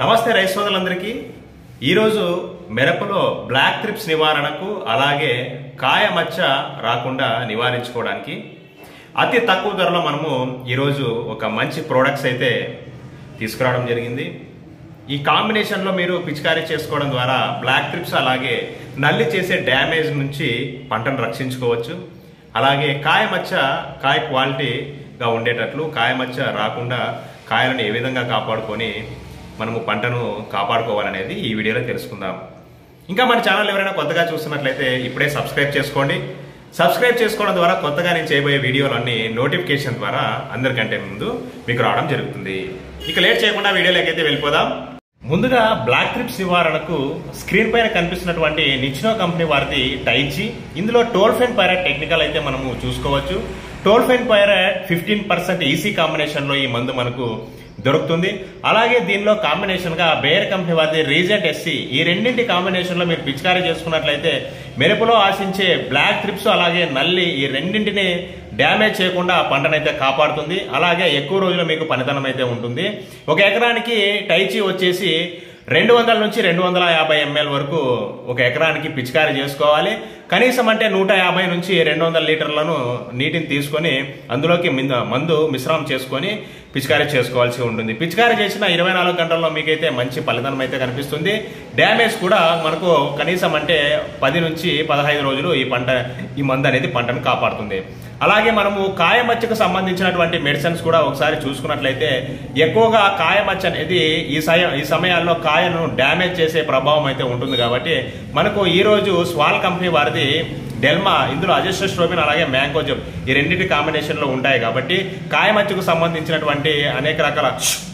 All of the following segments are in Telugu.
నమస్తే రైస్ సోదరులందరికీ ఈరోజు మిరపలో బ్లాక్ త్రిప్స్ నివారణకు అలాగే కాయ మచ్చ రాకుండా నివారించుకోవడానికి అతి తక్కువ ధరలో మనము ఈరోజు ఒక మంచి ప్రోడక్ట్స్ అయితే తీసుకురావడం జరిగింది ఈ కాంబినేషన్లో మీరు పిచికారీ చేసుకోవడం ద్వారా బ్లాక్ ట్రిప్స్ అలాగే నల్లి చేసే డ్యామేజ్ నుంచి పంటను రక్షించుకోవచ్చు అలాగే కాయ మచ్చ కాయ క్వాలిటీగా ఉండేటట్లు కాయ మచ్చ రాకుండా కాయలను ఏ విధంగా కాపాడుకొని మనము పంటను కాపాడుకోవాలనేది ఈ వీడియోలో తెలుసుకుందాం ఇంకా మన ఛానల్ ఎవరైనా కొత్తగా చూస్తున్నట్లయితే ఇప్పుడే సబ్స్క్రైబ్ చేసుకోండి సబ్స్క్రైబ్ చేసుకోవడం ద్వారా కొత్తగా నేను చేయబోయే వీడియోలన్నీ నోటిఫికేషన్ ద్వారా అందరికంటే ముందు మీకు రావడం జరుగుతుంది ఇక లేట్ చేయకుండా వీడియోలోకి అయితే వెళ్ళిపోదాం ముందుగా బ్లాక్ ట్రిప్స్ నివారణకు స్క్రీన్ పైన కనిపిస్తున్నటువంటి నిచ్నో కంపెనీ వారిది టైచి ఇందులో టోల్ఫెన్ పైరాట్ టెక్నికల్ అయితే మనము చూసుకోవచ్చు tolfenpyrad fifteen percent EC కాంబినేషన్లో ఈ మందు మనకు దొరుకుతుంది అలాగే దీనిలో కాంబినేషన్ గా బేర్ కంపెనీ వారిది రీజెంట్ ఎస్సీ ఈ రెండింటి కాంబినేషన్ లో మీరు పిచికారీ చేసుకున్నట్లయితే మెరుపులో ఆశించే బ్లాక్ ట్రిప్స్ అలాగే నల్లి ఈ రెండింటిని డ్యామేజ్ చేయకుండా పంటనైతే కాపాడుతుంది అలాగే ఎక్కువ రోజులు మీకు పనితనం అయితే ఉంటుంది ఒక ఎకరానికి టైచి వచ్చేసి రెండు వందల నుంచి రెండు వందల యాభై ఎంఎల్ వరకు ఒక ఎకరానికి పిచికారీ చేసుకోవాలి కనీసం అంటే నూట యాభై నుంచి రెండు వందల లీటర్లను నీటిని తీసుకొని అందులోకి మింద- మందు మిశ్రమం చేసుకొని పిచికారీ చేసుకోవాల్సి ఉంటుంది పిచికారీ చేసిన ఇరవై నాలుగు గంటల్లో మీకైతే మంచి ఫలితం అయితే కనిపిస్తుంది డ్యామేజ్ కూడా మనకు కనీసం అంటే పది నుంచి పదహైదు రోజులు ఈ పంట ఈ మందు అనేది పంటను కాపాడుతుంది అలాగే మనము కాయ మచ్చకు సంబంధించినటువంటి మెడిసిన్స్ కూడా ఒకసారి చూసుకున్నట్లయితే ఎక్కువగా కాయ మచ్చ అనేది ఈ సయ ఈ సమయాల్లో కాయను డ్యామేజ్ చేసే ప్రభావం అయితే ఉంటుంది కాబట్టి మనకు ఈ రోజు స్వాల్ కంపెనీ వారిది డెల్మా ఇందులో అజస్ట్రోబిన్ అలాగే మ్యాంగోజబ్ ఈ రెండింటి కాంబినేషన్ లో ఉంటాయి కాబట్టి కాయ మచ్చకు సంబంధించినటువంటి అనేక రకాల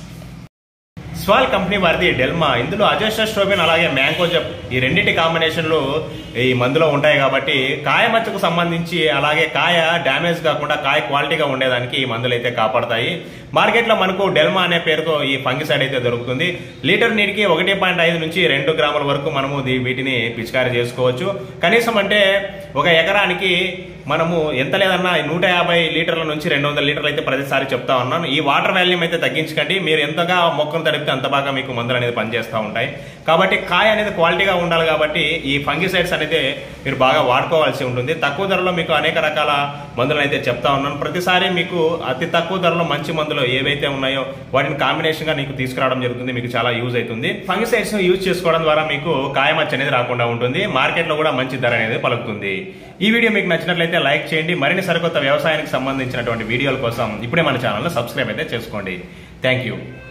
స్వాల్ కంపెనీ వారిది డెల్మా ఇందులో అజస్ట్రోబిన్ అలాగే మ్యాంగోజబ్ ఈ రెండింటి కాంబినేషన్లు ఈ మందులో ఉంటాయి కాబట్టి కాయ మచ్చకు సంబంధించి అలాగే కాయ డ్యామేజ్ కాకుండా కాయ క్వాలిటీగా ఉండేదానికి ఈ మందులు అయితే కాపాడతాయి మార్కెట్లో మనకు డెల్మా అనే పేరుతో ఈ ఫంగిసైడ్ అయితే దొరుకుతుంది లీటర్ నీటికి ఒకటి పాయింట్ ఐదు నుంచి రెండు గ్రాముల వరకు మనము దీ- వీటిని పిచికారీ చేసుకోవచ్చు కనీసం అంటే ఒక ఎకరానికి మనము ఎంత లేదన్నా నూట యాభై లీటర్ల నుంచి రెండు వందల లీటర్లు అయితే ప్రతిసారి చెప్తా ఉన్నాను ఈ వాటర్ వాల్యూమ్ అయితే తగ్గించకండి మీరు ఎంతగా మొక్కను తడిపితే అంత బాగా మీకు మందులు అనేది పనిచేస్తూ ఉంటాయి కాబట్టి కాయ అనేది క్వాలిటీగా ఉండాలి కాబట్టి ఈ ఫంగిసైడ్స్ అనేది మీరు బాగా వాడుకోవాల్సి ఉంటుంది తక్కువ ధరలో మీకు అనేక రకాల మందులు అయితే చెప్తా ఉన్నాను ప్రతిసారి మీకు అతి తక్కువ ధరలో మంచి మందులు ఏవైతే ఉన్నాయో వాటిని కాంబినేషన్ గా నీకు తీసుకురావడం జరుగుతుంది మీకు చాలా యూజ్ అవుతుంది ఫంగిసైడ్స్ యూజ్ చేసుకోవడం ద్వారా మీకు కాయమచ్చ అనేది రాకుండా ఉంటుంది మార్కెట్ లో కూడా మంచి ధర అనేది పలుకుతుంది ఈ వీడియో మీకు నచ్చినట్లయితే లైక్ చేయండి మరిన్ని సరికొత్త వ్యవసాయానికి సంబంధించినటువంటి వీడియోల కోసం ఇప్పుడే మన ఛానల్ సబ్స్క్రైబ్ అయితే చేసుకోండి థ్యాంక్ యూ